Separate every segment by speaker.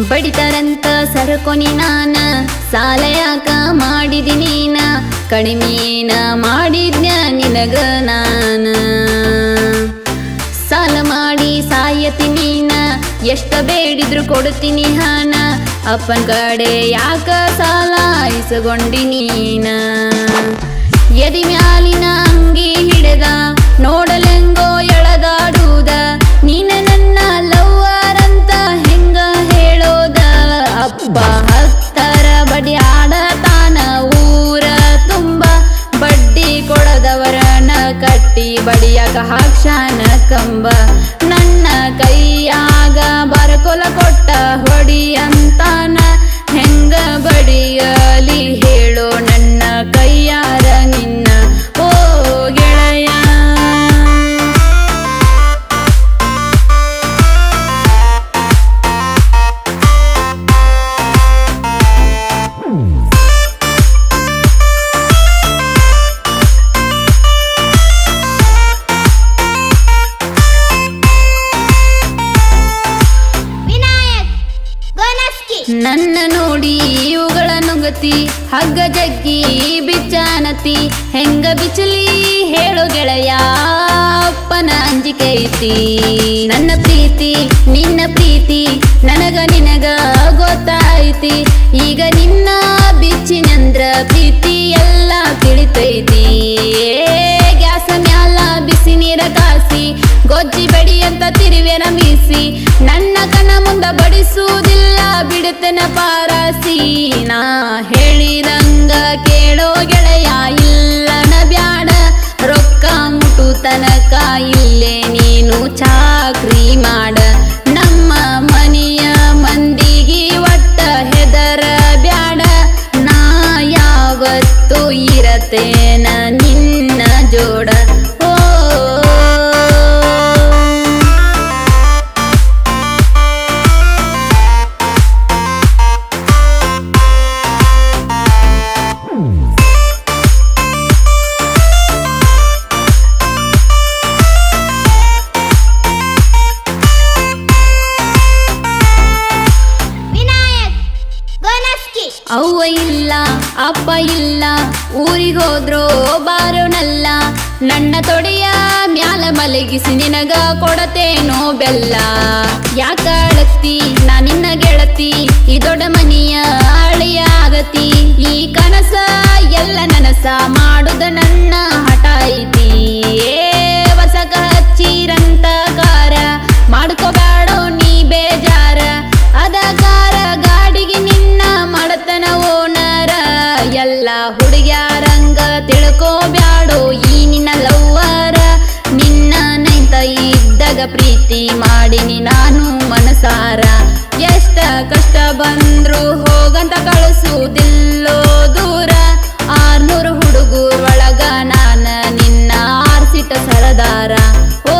Speaker 1: ಬಡಿತಾರಂತ ಸರಕೊನಿ ನಾನ ಸಾಲ ಯಾಕ ಮಾಡಿದಿ ನೀನ ಕಡಿಮೆನ ಮಾಡಿದ್ನ ನಿನಗ ನಾನ ಸಾಲ ಮಾಡಿ ಸಾಯತಿ ನೀನ ಎಷ್ಟ ಬೇಡಿದ್ರು ಕೊಡ್ತೀನಿ ಹಣ ಅಪ್ಪನ ಕಡೆ ಯಾಕ ಸಾಲ ಇಸಗೊಂಡಿ ನೀನ ಎದಿ ಮ್ಯಾಲಿನ ಅಂಗಿ ಹಿಡಿದ ನೋಡಲೆಂಗೋ ಎಳದಾಡುವುದ ನೀನ ನನ್ನ ಲವ್ವರ್ ಅಂತ ಹೆಂಗ ಹೇಳೋದ ಅಪ್ಪ ಹತ್ತರ ಬಡಿ ಆಡತಾನ ಊರ ತುಂಬ ಬಡ್ಡಿ ಕೊಡದವರನ ಕಟ್ಟಿ ಬಡಿಯಕ ಹಾಕ್ಷಾನ ಕಂಬ ನನ್ನ ಕೈಯಾಗ ಬರಕೊಲ ಕೊಟ್ಟ ಹೊಡಿ ಅಂತಾನ ಹೆಂಗ ಬಡಿಯಲಿ ಹೇಳೋ ನನ್ನ ಕೈಯಾರ ನಿನ್ನ ಓ ಗೆಳೆಯ
Speaker 2: ವಿನಾಯಕ್ ಗೋನಸ್ಕಿ
Speaker 1: ನನ್ನ ನೋಡಿ ಇವುಗಳ ನುಂಗತಿ ಹಗ್ಗ ಜಗ್ಗಿ ಬಿಚ್ಚಾನತಿ ಹೆಂಗ ಬಿಚ್ಚಲಿ ಹೇಳು ಗೆಳೆಯ ಅಪ್ಪನ ಅಂಜಿಕೆ ಐತಿ ನನ್ನ ಪ್ರೀತಿ ನಿನ್ನ ಪ್ರೀತಿ ನನಗ ನಿನಗ ಗೊತ್ತಾಯ್ತಿ ಈಗ ನಿನ್ನ ಬಿಚ್ಚಿನಂದ್ರ ಪ್ರೀತಿ ಎಲ್ಲ ತಿಳಿತೈತಿ ಗ್ಯಾಸ ಮ್ಯಾಲ ಬಿಸಿ ನೀರ ಕಾಸಿ ಗೊಜ್ಜಿ ಬಡಿ ಅಂತ ತಿರುವೆನ ಮೀಸಿ ನನ್ನ ಕಣ ಮುಂದ ಬಡಿಸುವುದಿಲ್ಲ ಬಿಡುತ್ತನ ಪಾರಾಸಿ ನಾ ಹೇಳಿದಂಗ ಕೇಳೋ ಗೆಳೆಯ ಇಲ್ಲನ ಬ್ಯಾಡ ರೊಕ್ಕ ಮುಟು ತನಕ ಇಲ್ಲೇ ನೀನು ಚಾಕ್ರಿ ಮಾಡ ನಮ್ಮ ಮನೆಯ ಮಂದಿಗೆ ಒಟ್ಟ ಹೆದರ ಬ್ಯಾಡ ನಾ ಯಾವತ್ತು ಇರತೇನ ನಿನ್ನ ಜೋಡ ಓ
Speaker 2: ವಿನಾಯಕ್ ಗೋನಸ್ಕಿ
Speaker 1: ಅವ್ವ ಇಲ್ಲ ಅಪ್ಪ ಇಲ್ಲ ಊರಿಗೋದ್ರೋ ಬಾರೋನಲ್ಲ ನನ್ನ ತೊಡೆಯ ಮ್ಯಾಲ ಮಲಗಿಸಿ ನಿನಗ ಕೊಡತೇನೋ ಬೆಲ್ಲ ಯಾಕ ಅಳತಿ ನಾ ನಿನ್ನ ಗೆಳತಿ ಈ ದೊಡ್ಡ ಮನಿಯ ಅಳಿಯ ಆಗತಿ ಈ ಕನಸ ಎಲ್ಲ ನನಸ ಮಾಡುದ ನನ್ನ ಹಠ ಐತಿ ಏ ವಸಕ ಹಚ್ಚಿರಂತ ಕಾರ ಮಾಡ್ಕೋಬ್ಯಾಡೋ ನೀ ಬೇಜಾರ ಅದಕಾರ ಗಾಡಿಗೆ ನಿನ್ನ ಮಾಡತನ ಓನರ ಎಲ್ಲ ಹುಡುಗ್ಯಾರಂಗ ತಿಳ್ಕೋಬ್ಯಾಡೋ ಈ ನಿನ್ನ ಲವ್ವರ ನಿನ್ನ ನೈತ ಇದ್ದಾಗ ಪ್ರೀತಿ ಮಾಡಿನಿ ನಾನು ಮನಸಾರ ಎಷ್ಟ ಕಷ್ಟ ಬಂದ್ರು ಹೋಗಂತ ಕಳಿಸುವುದಿಲ್ಲೋ ದೂರ ಆರ್ನೂರು ಹುಡುಗರೊಳಗ ನಾನ ನಿನ್ನ ಆರ್ಸಿಟ ಸರದಾರ ಓ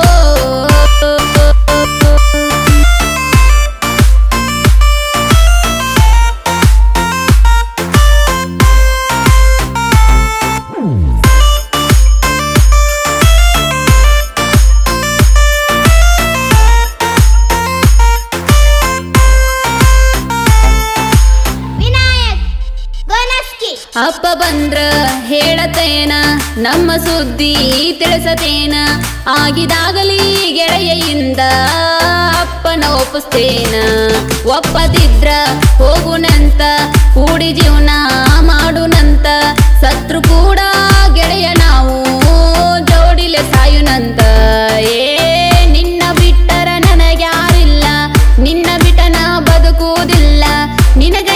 Speaker 2: ವಿನಾಯಕ್ ಗೋನಸ್ಕಿ
Speaker 1: ಅಪ್ಪ ಬಂದ್ರ ಹೇಳತೇನ ನಮ್ಮ ಸುದ್ದಿ ತಿಳಿಸತೇನ ಆಗಿದಾಗಲಿ ಗೆಳೆಯಿಂದ ಅಪ್ಪನ ಒಪ್ಪಿಸ್ತೇನ ಒಪ್ಪದಿದ್ರ ಹೋಗುನಂತ ಕೂಡಿ ಜೀವನ ಮಾಡುನಂತ ಸತ್ರು ಕೂಡ ಗೆಳೆಯ ನಾವು ಜೋಡಿಲೆ ಸಾಯುನಂತ ಏ ನಿನ್ನ ಬಿಟ್ಟರ ನನಗ್ಯಾರಿಲ್ಲ ನಿನ್ನ ಬಿಟ್ಟನ ಬದುಕುವುದಿಲ್ಲ ನಿನಗ